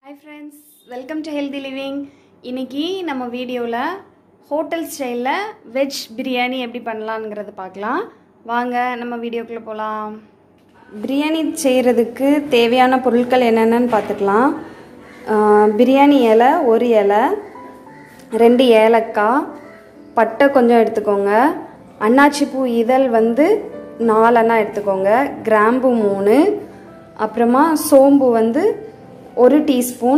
hi friends welcome to healthy living இன்னைக்கு நம்ம வீடியோவில் ஹோட்டல் ஸ்டைலில் வெஜ் பிரியாணி எப்படி பண்ணலாங்கிறது பார்க்கலாம் வாங்க நம்ம வீடியோக்குள்ளே போகலாம் பிரியாணி செய்கிறதுக்கு தேவையான பொருட்கள் என்னென்னு பார்த்துக்கலாம் ஆஹ், பிரியாணி இலை ஒரு இலை ரெண்டு ஏலக்காய் பட்டை கொஞ்சம் எடுத்துக்கோங்க அன்னாச்சி பூ இதழ் வந்து நாலெண்ணா எடுத்துக்கோங்க கிராம்பு மூணு அப்புறமா சோம்பு வந்து ஒரு டீஸ்பூன்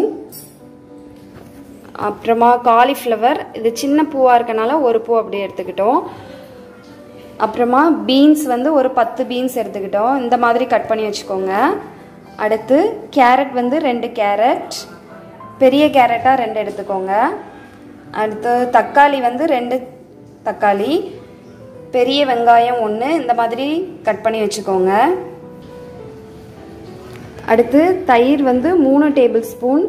அப்புறமா காலிஃப்ளவர் இது சின்ன பூவாக இருக்கனால ஒரு பூ அப்படியே எடுத்துக்கிட்டோம் அப்புறமா பீன்ஸ் வந்து ஒரு பத்து பீன்ஸ் எடுத்துக்கிட்டோம் இந்த மாதிரி கட் பண்ணி வச்சுக்கோங்க அடுத்து கேரட் வந்து ரெண்டு கேரட் பெரிய கேரட்டாக ரெண்டு எடுத்துக்கோங்க அடுத்து தக்காளி வந்து ரெண்டு தக்காளி பெரிய வெங்காயம் ஒன்று இந்த மாதிரி கட் பண்ணி வச்சுக்கோங்க அடுத்து தயிர் வந்து மூணு டேபிள் ஸ்பூன்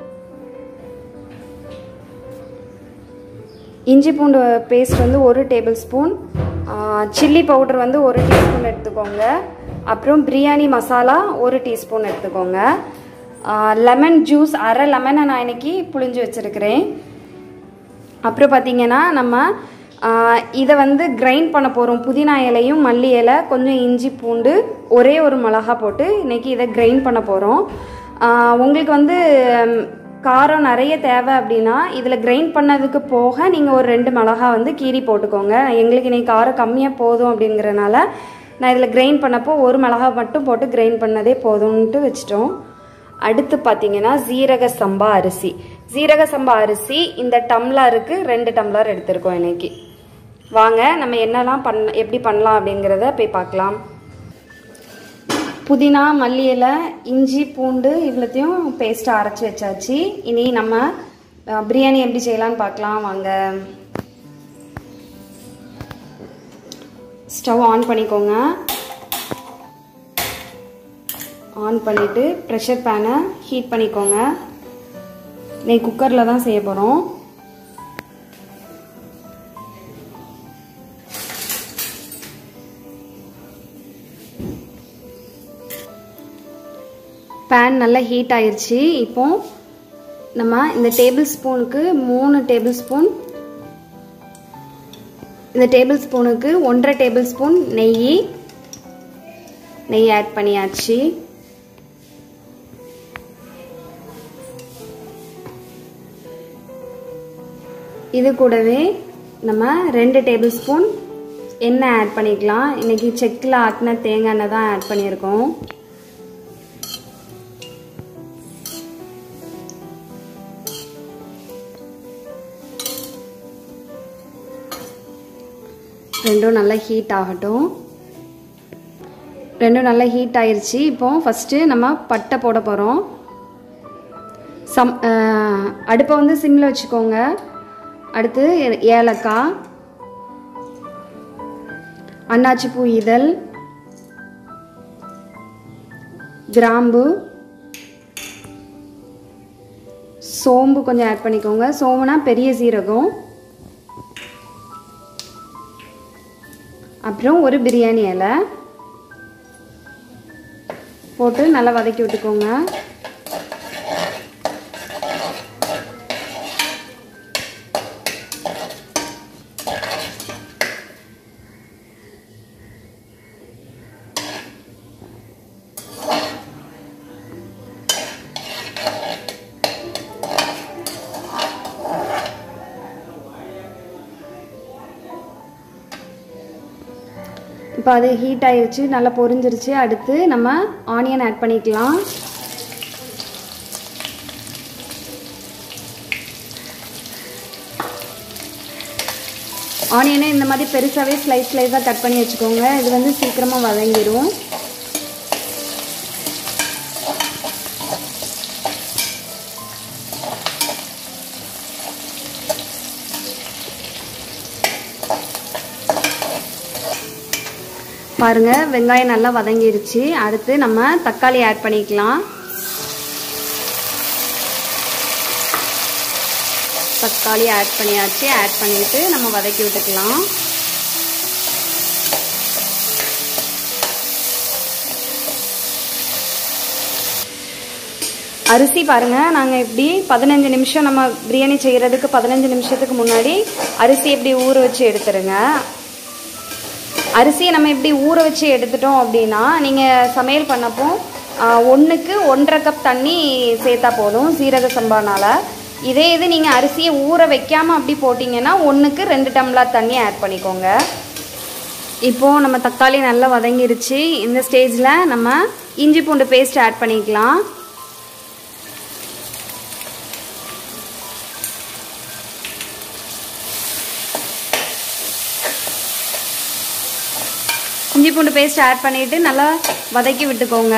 இஞ்சி பூண்டு பேஸ்ட் வந்து ஒரு டேபிள் ஸ்பூன் சில்லி பவுடர் வந்து ஒரு டீஸ்பூன் எடுத்துக்கோங்க அப்புறம் பிரியாணி மசாலா ஒரு டீஸ்பூன் எடுத்துக்கோங்க லெமன் ஜூஸ் அரை லெமனை நான் இன்னைக்கு புழிஞ்சு வச்சுருக்கிறேன் அப்புறம் பார்த்தீங்கன்னா நம்ம இதை வந்து கிரைண்ட் பண்ண போகிறோம் புதினா இலையும் மல்லி இலை கொஞ்சம் இஞ்சி பூண்டு ஒரே ஒரு மிளகா போட்டு இன்றைக்கி இதை கிரைண்ட் பண்ண போகிறோம் உங்களுக்கு வந்து ம், காரம் நிறைய தேவை அப்படின்னா இதில் கிரைண்ட் பண்ணதுக்கு போக நீங்கள் ஒரு ரெண்டு மிளகா வந்து கீரி போட்டுக்கோங்க எங்களுக்கு இன்னைக்கு காரம் கம்மியாக போதும் அப்படிங்கிறனால நான் இதில் கிரைண்ட் பண்ணப்போ ஒரு மிளகா மட்டும் போட்டு கிரைண்ட் பண்ணதே போதும்ன்ட்டு வச்சிட்டோம் அடுத்து பார்த்தீங்கன்னா ஜீரக சம்பா அரிசி ஜீரக சம்பா அரிசி இந்த டம்ளருக்கு ரெண்டு டம்ளர் எடுத்திருக்கோம் இன்னைக்கு வாங்க நம்ம என்னெல்லாம் பண்ண எப்படி பண்ணலாம் அப்படிங்கிறத போய் பார்க்கலாம் புதினா மல்லி இலை இஞ்சி பூண்டு இவ்வளோத்தையும் பேஸ்ட்டாக அரைச்சி வச்சாச்சு இனி நம்ம அஹ், பிரியாணி எப்படி செய்யலாம்னு பார்க்கலாம் வாங்க ஸ்டவ் ஆன் பண்ணிக்கோங்க ஆன் பண்ணிவிட்டு ப்ரெஷர் பேனை ஹீட் பண்ணிக்கோங்க இன்னைக்கு குக்கரில் தான் செய்ய போகிறோம் பேன் நல்லா ஹீட் ஆயிருச்சு இப்போ நம்ம இந்த டேபிள் ஸ்பூனுக்கு மூணு டேபிள் ஸ்பூன் இந்த டேபிள் ஸ்பூனுக்கு ஒன்றரை டேபிள் ஸ்பூன் நெய் நெய் ஆட் பண்ணியாச்சு இது கூடவே நம்ம ரெண்டு டேபிள் ஸ்பூன் எண்ணெய் ஆட் பண்ணிக்கலாம் இன்னைக்கு செக்கில் ஆட்டின தேங்காய் எண்ணெய் தான் ஆட் பண்ணியிருக்கோம் ரெண்டும் நல்லா ஹீட் ஆகட்டும் ரெண்டும் நல்லா ஹீட் ஆயிருச்சு இப்போ ஃபஸ்ட்டு நம்ம பட்டை போட போகிறோம் சம் அஹ், அடுப்பை வந்து சிம்மில் வச்சுக்கோங்க அடுத்து ஏ- ஏலக்காய் அன்னாச்சி பூ இதழ் கிராம்பு சோம்பு கொஞ்சம் ஆட் பண்ணிக்கோங்க சோம்புனா பெரிய சீரகம் அப்புறம் ஒரு பிரியாணி இலை போட்டு நல்லா வதக்கி விட்டுக்கோங்க இப்போ அது ஹீட் ஆயிருச்சு நல்லா பொரிஞ்சிருச்சு அடுத்து நம்ம ஆனியன் ஆட் பண்ணிக்கலாம் ஆனியனை இந்த மாதிரி பெருசாகவே ஸ்லைஸ் ஸ்லைஸாக கட் பண்ணி வச்சுக்கோங்க இது வந்து சீக்கிரமாக வதங்கிடும் பாருங்க வெங்காயம் நல்லா வதங்கிருச்சு அடுத்து நம்ம தக்காளி ஆட் பண்ணிக்கலாம் தக்காளி ஆட் பண்ணியாச்சு ஆட் பண்ணிட்டு நம்ம வதக்கி விட்டுக்கலாம் அரிசி பாருங்கள் நாங்கள் இப்படி பதினஞ்சு நிமிஷம் நம்ம பிரியாணி செய்கிறதுக்கு பதினஞ்சு நிமிஷத்துக்கு முன்னாடி அரிசி இப்படி ஊற வச்சு எடுத்துருங்க அரிசியை நம்ம இப்படி ஊற வச்சு எடுத்துட்டோம் அப்படின்னா நீங்கள் சமையல் பண்ணப்போ ஒன்றுக்கு ஒன்றரை கப் தண்ணி சேர்த்தா போதும் சீரக சம்பானால இதே இது நீங்கள் அரிசியை ஊற வைக்காமல் அப்படி போட்டிங்கன்னா ஒன்றுக்கு ரெண்டு டம்ளர் தண்ணி ஆட் பண்ணிக்கோங்க இப்போது நம்ம தக்காளி நல்லா வதங்கிருச்சு இந்த ஸ்டேஜில் நம்ம இஞ்சி பூண்டு பேஸ்ட் ஆட் பண்ணிக்கலாம் இஞ்சி பூண்டு பேஸ்ட் ஆட் பண்ணிவிட்டு நல்லா வதக்கி விட்டுக்கோங்க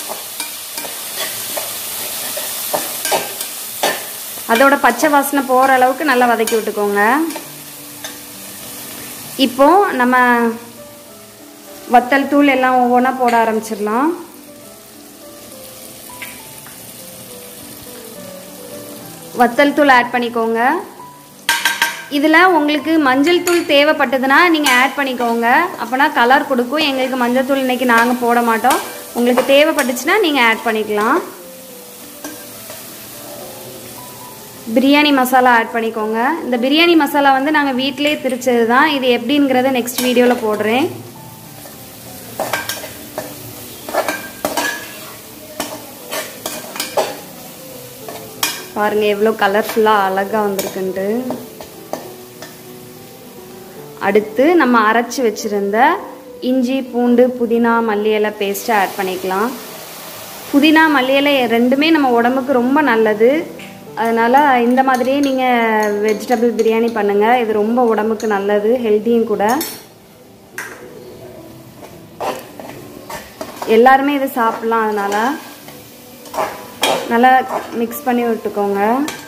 அதோட பச்சை வாசனை போகிற அளவுக்கு நல்லா வதக்கி விட்டுக்கோங்க இப்போ நம்ம வத்தல் தூள் எல்லாம் ஒவ்வொன்றா போட ஆரம்பிச்சிடலாம் வத்தல் தூள் ஆட் பண்ணிக்கோங்க இதில் உங்களுக்கு மஞ்சள் தூள் தேவைப்பட்டதுன்னா நீங்கள் ஆட் பண்ணிக்கோங்க அப்போனா கலர் கொடுக்கும் எங்களுக்கு மஞ்சள் தூள் இன்றைக்கி நாங்கள் போட மாட்டோம் உங்களுக்கு தேவைப்பட்டுச்சுன்னா நீங்கள் ஆட் பண்ணிக்கலாம் பிரியாணி மசாலா ஆட் பண்ணிக்கோங்க இந்த பிரியாணி மசாலா வந்து நாங்கள் வீட்டிலே திரிச்சது தான் இது எப்படிங்கிறத நெக்ஸ்ட் வீடியோவில் போடுறேன் பாருங்கள் எவ்வளோ கலர்ஃபுல்லாக அழகாக வந்திருக்குன்ட்டு அடுத்து நம்ம அரைச்சி வச்சுருந்த இஞ்சி பூண்டு புதினா மல்லி இலை பேஸ்ட்டை ஆட் பண்ணிக்கலாம் புதினா மல்லி இலை ரெண்டுமே நம்ம உடம்புக்கு ரொம்ப நல்லது அதனால் இந்த மாதிரியே நீங்கள் வெஜிடபிள் பிரியாணி பண்ணுங்கள் இது ரொம்ப உடம்புக்கு நல்லது ஹெல்த்தியும் கூட எல்லாருமே இது சாப்பிட்லாம் அதனால் நல்லா மிக்ஸ் பண்ணி விட்டுக்கோங்க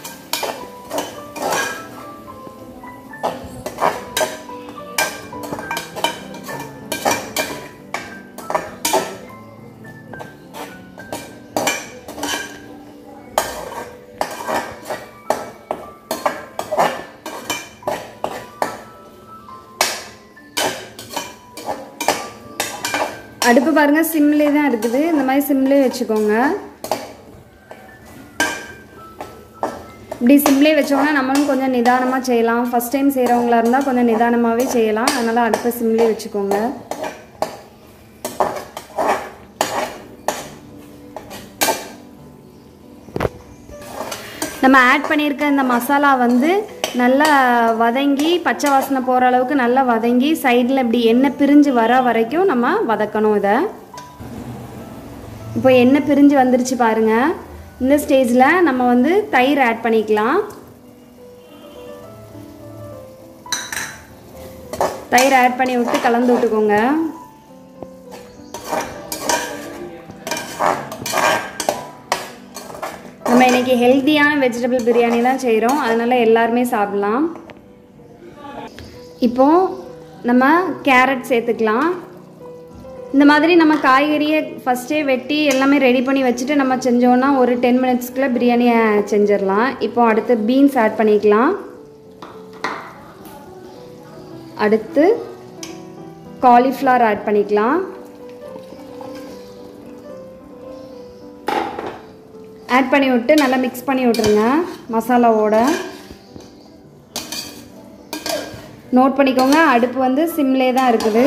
அடுப்பு பாருங்கள் சிம்லே தான் இருக்குது இந்த மாதிரி சிம்லே வச்சுக்கோங்க இப்படி சிம்லே வச்சோம்னா நம்மளும் கொஞ்சம் நிதானமாக செய்யலாம் ஃபஸ்ட் டைம் செய்கிறவங்களா இருந்தால் கொஞ்சம் நிதானமாகவே செய்யலாம் அதனால் அடுப்பை சிம்லே வச்சுக்கோங்க நம்ம ஆட் பண்ணியிருக்க இந்த மசாலா வந்து நல்லா வதங்கி பச்சை வாசனை போகிற அளவுக்கு நல்லா வதங்கி சைடில் இப்படி எண்ணெய் பிரிஞ்சு வர வரைக்கும் நம்ம வதக்கணும் இதை இப்போ எண்ணெய் பிரிஞ்சு வந்துருச்சு பாருங்க இந்த ஸ்டேஜில் நம்ம வந்து தயிர் ஆட் பண்ணிக்கலாம் தயிர் ஆட் பண்ணி விட்டு கலந்து விட்டுக்கோங்க நம்ம இன்னைக்கு ஹெல்த்தியான வெஜிடபிள் பிரியாணி தான் செய்கிறோம் அதனால் எல்லாருமே சாப்பிட்லாம் இப்போ நம்ம கேரட் சேர்த்துக்கலாம் இந்த மாதிரி நம்ம காய்கறியை ஃபஸ்ட்டே வெட்டி எல்லாமே ரெடி பண்ணி வச்சுட்டு நம்ம செஞ்சோன்னா ஒரு டென் மினிட்ஸ்க்குள்ளே பிரியாணியை செஞ்சிடலாம் இப்போ அடுத்து பீன்ஸ் ஆட் பண்ணிக்கலாம் அடுத்து காலிஃப்ளவர் ஆட் பண்ணிக்கலாம் ஆட் பண்ணி விட்டு நல்லா மிக்ஸ் பண்ணி விட்ருங்க மசாலாவோட நோட் பண்ணிக்கோங்க அடுப்பு வந்து சிம்லே தான் இருக்குது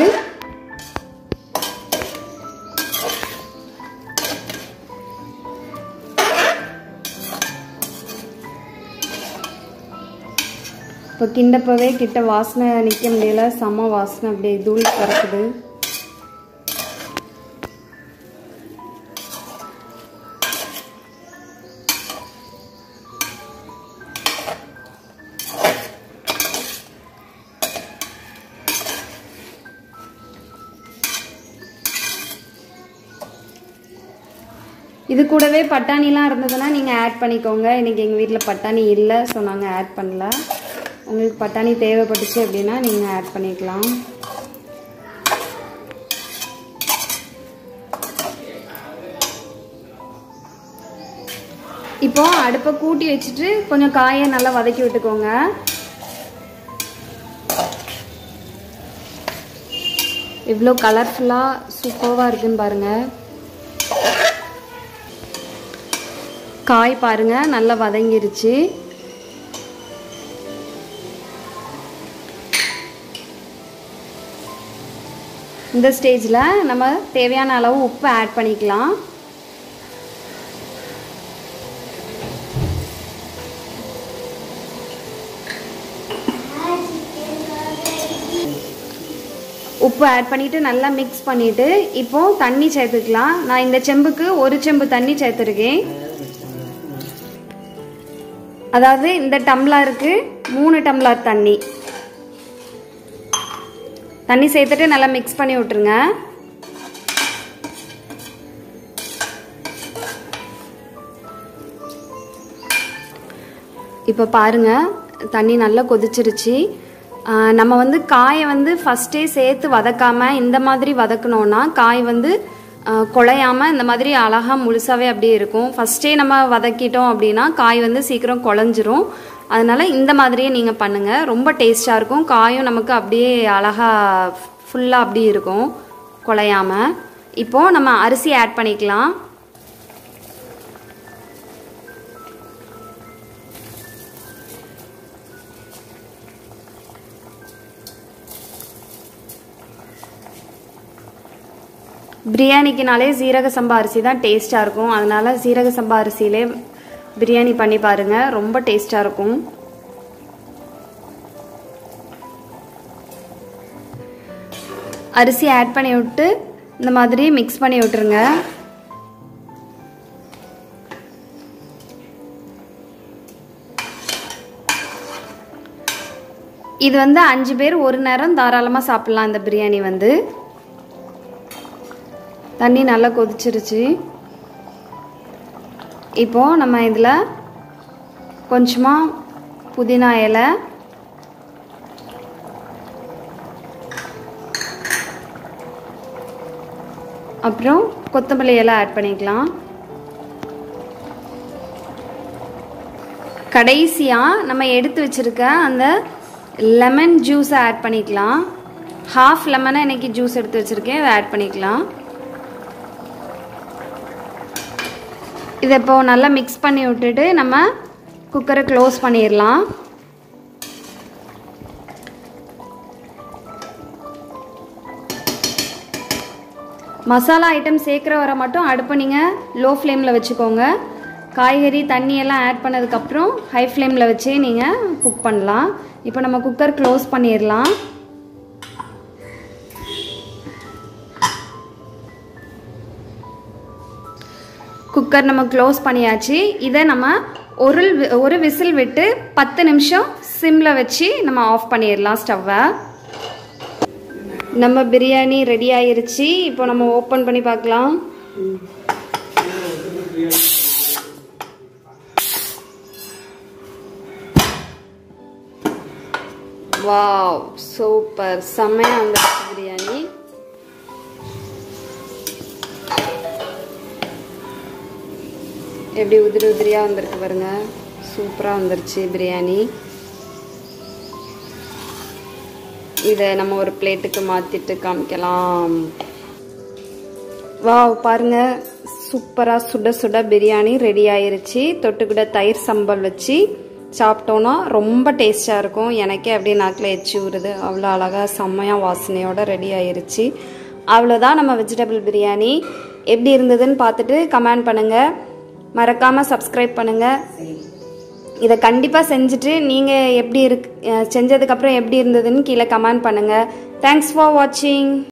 இப்போ கிண்டப்பவே கிட்ட வாசனை நிற்க முடியல செம்ம வாசனை அப்படியே தூள் பறக்குது இது கூடவே பட்டாணிலாம் இருந்ததுன்னா நீங்கள் ஆட் பண்ணிக்கோங்க இன்றைக்கி எங்கள் வீட்டில் பட்டாணி இல்லை ஸோ நாங்கள் ஆட் பண்ணல உங்களுக்கு பட்டாணி தேவைப்பட்டுச்சு அப்படின்னா நீங்கள் ஆட் பண்ணிக்கலாம் இப்போ அடுப்பை கூட்டி வச்சுட்டு கொஞ்சம் காயை நல்லா வதக்கி விட்டுக்கோங்க இவ்வளோ கலர்ஃபுல்லாக சூப்பராக இருக்குன்னு பாருங்கள் காய் பாருங்க நல்லா வதங்கிருச்சு இந்த ஸ்டேஜில் நம்ம தேவையான அளவு உப்பு ஆட் பண்ணிக்கலாம் உப்பு ஆட் பண்ணிவிட்டு நல்லா மிக்ஸ் பண்ணிவிட்டு இப்போது தண்ணி சேர்த்துக்கலாம் நான் இந்த செம்புக்கு ஒரு செம்பு தண்ணி சேர்த்துருக்கேன் அதாவது இந்த டம்ளருக்கு மூணு டம்ளர் தண்ணி தண்ணி சேர்த்துட்டு நல்லா மிக்ஸ் பண்ணி விட்டுருங்க இப்போ பாருங்க தண்ணி நல்லா கொதிச்சிருச்சு நம்ம வந்து காயை வந்து ஃபஸ்ட்டே சேர்த்து வதக்காமல் இந்த மாதிரி வதக்கணுன்னா காய் வந்து குழையாமல் இந்த மாதிரி அழகாக முழுசாகவே அப்படியே இருக்கும் ஃபஸ்ட்டே நம்ம வதக்கிட்டோம் அப்படின்னா காய் வந்து சீக்கிரம் குழஞ்சிரும் அதனால் இந்த மாதிரியே நீங்கள் பண்ணுங்கள் ரொம்ப டேஸ்ட்டாக இருக்கும் காயும் நமக்கு அப்படியே அழகாக ஃபுல்லாக அப்படியே இருக்கும் குழையாமல் இப்போது நம்ம அரிசி ஆட் பண்ணிக்கலாம் பிரியாணிக்குனாலே சீரக சம்பா அரிசி தான் டேஸ்ட்டாக இருக்கும் அதனால சீரக சம்பா அரிசியிலே பிரியாணி பண்ணி பாருங்கள் ரொம்ப டேஸ்ட்டாக இருக்கும் அரிசி ஆட் பண்ணி விட்டு இந்த மாதிரி மிக்ஸ் பண்ணி விட்டுருங்க இது வந்து அஞ்சு பேர் ஒரு நேரம் தாராளமாக சாப்பிட்லாம் இந்த பிரியாணி வந்து தண்ணி நல்லா கொதிச்சிருச்சு இப்போது நம்ம இதில் கொஞ்சமாக புதினா இலை அப்புறம் கொத்தமல்லி இலை ஆட் பண்ணிக்கலாம் கடைசியாக நம்ம எடுத்து வச்சுருக்க அந்த லெமன் ஜூஸை ஆட் பண்ணிக்கலாம் ஹாஃப் லெமனை இன்றைக்கி ஜூஸ் எடுத்து வச்சுருக்கேன் அதை ஆட் பண்ணிக்கலாம் இதை இப்போ நல்லா மிக்ஸ் பண்ணி விட்டுட்டு நம்ம குக்கரை க்ளோஸ் பண்ணிடலாம் மசாலா ஐட்டம் சேர்க்குற வரை மட்டும் அடுப்பை நீங்கள் லோ ஃப்ளேமில் வச்சுக்கோங்க காய்கறி தண்ணி எல்லாம் ஆட் பண்ணதுக்கப்புறம் ஹை ஃப்ளேமில் வச்சே நீங்கள் குக் பண்ணலாம் இப்போ நம்ம குக்கர் க்ளோஸ் பண்ணிடலாம் குக்கர் நம்ம க்ளோஸ் பண்ணியாச்சு இதை நம்ம ஒரு ஒரு விசில் விட்டு பத்து நிமிஷம் சிம்மில் வச்சு நம்ம ஆஃப் பண்ணிடலாம் ஸ்டவ்வை நம்ம பிரியாணி ரெடி ஆயிருச்சு இப்போ நம்ம ஓப்பன் பண்ணி பார்க்கலாம் வாவ் சூப்பர் செம்மையாக வந்துருச்சு பிரியாணி எப்படி உதிரி உதிரியாக வந்திருக்கு பாருங்க சூப்பராக வந்துருச்சு பிரியாணி இதை நம்ம ஒரு பிளேட்டுக்கு மாற்றிட்டு காமிக்கலாம் வாவ் பாருங்க சூப்பராக சுட சுட பிரியாணி ரெடி ஆயிருச்சு தொட்டுக்கிட்ட தயிர் சம்பல் வச்சு சாப்பிட்டோன்னா ரொம்ப டேஸ்டாக இருக்கும் எனக்கே அப்படியே நாக்கில் எச்சி ஊறுது அவ்வளோ அழகாக செம்மையாக வாசனையோட ரெடி ஆயிருச்சு அவ்வளோதான் நம்ம வெஜிடபிள் பிரியாணி எப்படி இருந்ததுன்னு பார்த்துட்டு கமெண்ட் பண்ணுங்கள் மறக்காமல் சப்ஸ்கிரைப் பண்ணுங்கள் இதை கண்டிப்பாக செஞ்சுட்டு நீங்கள் எப்படி இருக்கு செஞ்சதுக்கப்புறம் எப்படி இருந்ததுன்னு கீழே கமெண்ட் பண்ணுங்கள் தேங்க்ஸ் ஃபார் வாட்சிங்